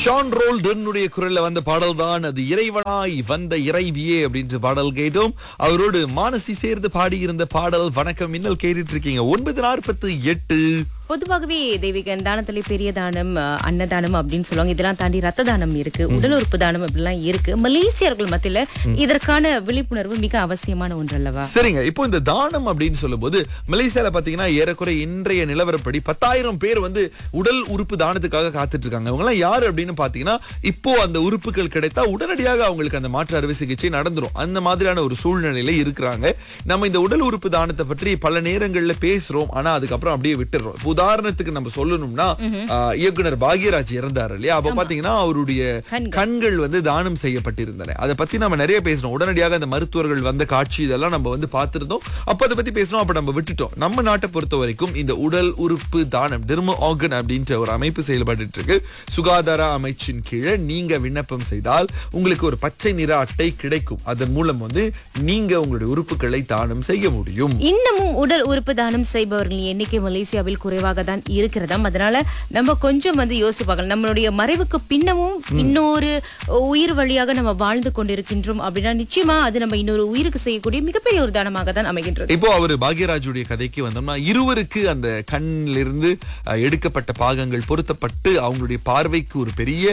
Shawn ரோல்டனுடைய குரல்ல வந்த பாடல் தான் அது இறைவனாய் வந்த இறைவியே அப்படின்ற பாடல் கேட்டோம் அவரோடு மானசி சேர்ந்து பாடியிருந்த பாடல் வணக்கம் மின்னல் கேட்டுட்டு இருக்கீங்க ஒன்பது நாற்பத்தி எட்டு பொதுவாகவே தெய்வீகன் தானத்திலே பெரிய தானம் அஹ், அன்னதானம் அப்படின்னு சொல்லுவாங்க இதெல்லாம் தாண்டி ரத்த தானம் இருக்கு உடல் உறுப்பு தானம் அப்படிலாம் இருக்கு மலேசியர்கள் மத்தியில இதற்கான விழிப்புணர்வு மிக அவசியமான ஒன்று அல்லவா சரிங்க இப்போ இந்த தானம் அப்படின்னு சொல்லும்போது மலேசியால பாத்தீங்கன்னா ஏறக்குறை இன்றைய நிலவரப்படி பத்தாயிரம் பேர் வந்து உடல் உறுப்பு தானத்துக்காக காத்துட்டு இருக்காங்க அவங்க எல்லாம் யாரு அப்படின்னு பாத்தீங்கன்னா இப்போ அந்த உறுப்புகள் கிடைத்தா உடனடியாக அவங்களுக்கு அந்த மாற்று அறுவை சிகிச்சை நடந்துரும் அந்த மாதிரியான ஒரு சூழ்நிலையில இருக்கிறாங்க நம்ம இந்த உடல் உறுப்பு தானத்தை பற்றி பல நேரங்கள்ல பேசுறோம் ஆனா அதுக்கப்புறம் அப்படியே விட்டுறோம் இப்ப உதாரணத்துக்கு நம்ம சொல்லணும்னா ஆஹ், இயக்குனர் பாக்யராஜ் இறந்தாரு இல்லையா அப்ப பாத்தீங்கன்னா அவருடைய கண்கள். கண்கள் வந்து தானம் செய்யப்பட்டிருந்தன அதை பத்தி நம்ம நிறைய பேசணும் உடனடியாக அந்த மருத்துவர்கள் வந்த காட்சி இதெல்லாம் நம்ம வந்து பார்த்திருந்தோம் அப்ப அதை பத்தி பேசணும் அப்ப நம்ம விட்டுட்டோம் நம்ம நாட்டை பொறுத்த வரைக்கும் இந்த உடல் உறுப்பு தானம் டெர்மோ ஆர்கன் அப்படின்ற ஒரு அமைப்பு செயல்பட்டு இருக்கு சுகாதார அமைச்சின் கீழே நீங்க விண்ணப்பம் செய்தால் உங்களுக்கு ஒரு பச்சை நிற அட்டை கிடைக்கும் அதன் மூலம் வந்து நீங்க உங்களுடைய உறுப்புகளை தானம் செய்ய முடியும் இன்னமும் உடல் உறுப்பு தானம் செய்பவர்களின் எண்ணிக்கை மலேசியாவில் குறைவாக தான் இருக்கிறதாம் அதனால நம்ம கொஞ்சம் வந்து யோசிச்சு பார்க்கலாம் நம்மளுடைய மறைவுக்கு பின்னமும் இன்னொரு உயிர் வழியாக நம்ம வாழ்ந்து கொண்டிருக்கின்றோம் அப்படின்னா நிச்சயமா அது நம்ம இன்னொரு உயிருக்கு செய்யக்கூடிய மிகப்பெரிய ஒரு தானமாக தான் அமைகின்றது இப்போ அவர் பாக்யராஜுடைய கதைக்கு வந்தோம்னா இருவருக்கு அந்த கண்ணிலிருந்து அஹ், எடுக்கப்பட்ட பாகங்கள் பொருத்தப்பட்டு அவங்களுடைய பார்வைக்கு ஒரு பெரிய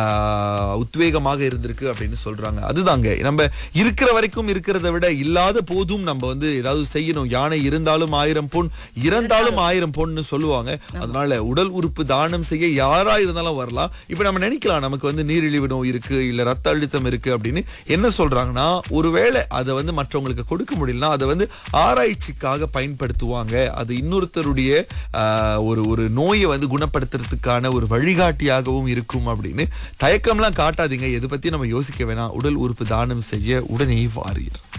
அஹ், உத்வேகமாக இருந்திருக்கு அப்படின்னு சொல்றாங்க அதுதாங்க நம்ம இருக்கிற வரைக்கும் இருக்கிறத விட இல்லாத போதும் நம்ம வந்து ஏதாவது செய்யணும் யானை இருந்தாலும் ஆயிரம் பொன் இறந்தாலும் ஆயிரம் பொன்னு சொல்லுவாங்க அதனால உடல் உறுப்பு தானம் செய்ய யாரா இருந்தாலும் வரலாம் இப்ப நம்ம நினைக்கலாம் நமக்கு வந்து நீரிழிவு நோய் இருக்கு இல்ல ரத்த அழுத்தம் இருக்கு அப்படின்னு என்ன சொல்றாங்கன்னா ஒருவேளை அதை வந்து மற்றவங்களுக்கு கொடுக்க முடியலன்னா அதை வந்து ஆராய்ச்சிக்காக பயன்படுத்துவாங்க அது இன்னொருத்தருடைய ஆஹ், ஒரு ஒரு நோயை வந்து குணப்படுத்துறதுக்கான ஒரு வழிகாட்டியாகவும் இருக்கும் அப்படின்னு தயக்கம்லாம் காட்டாதீங்க எது பத்தி நம்ம யோசிக்க வேணாம் உடல் உறுப்பு தானம் செய்ய உடனே வாரீர்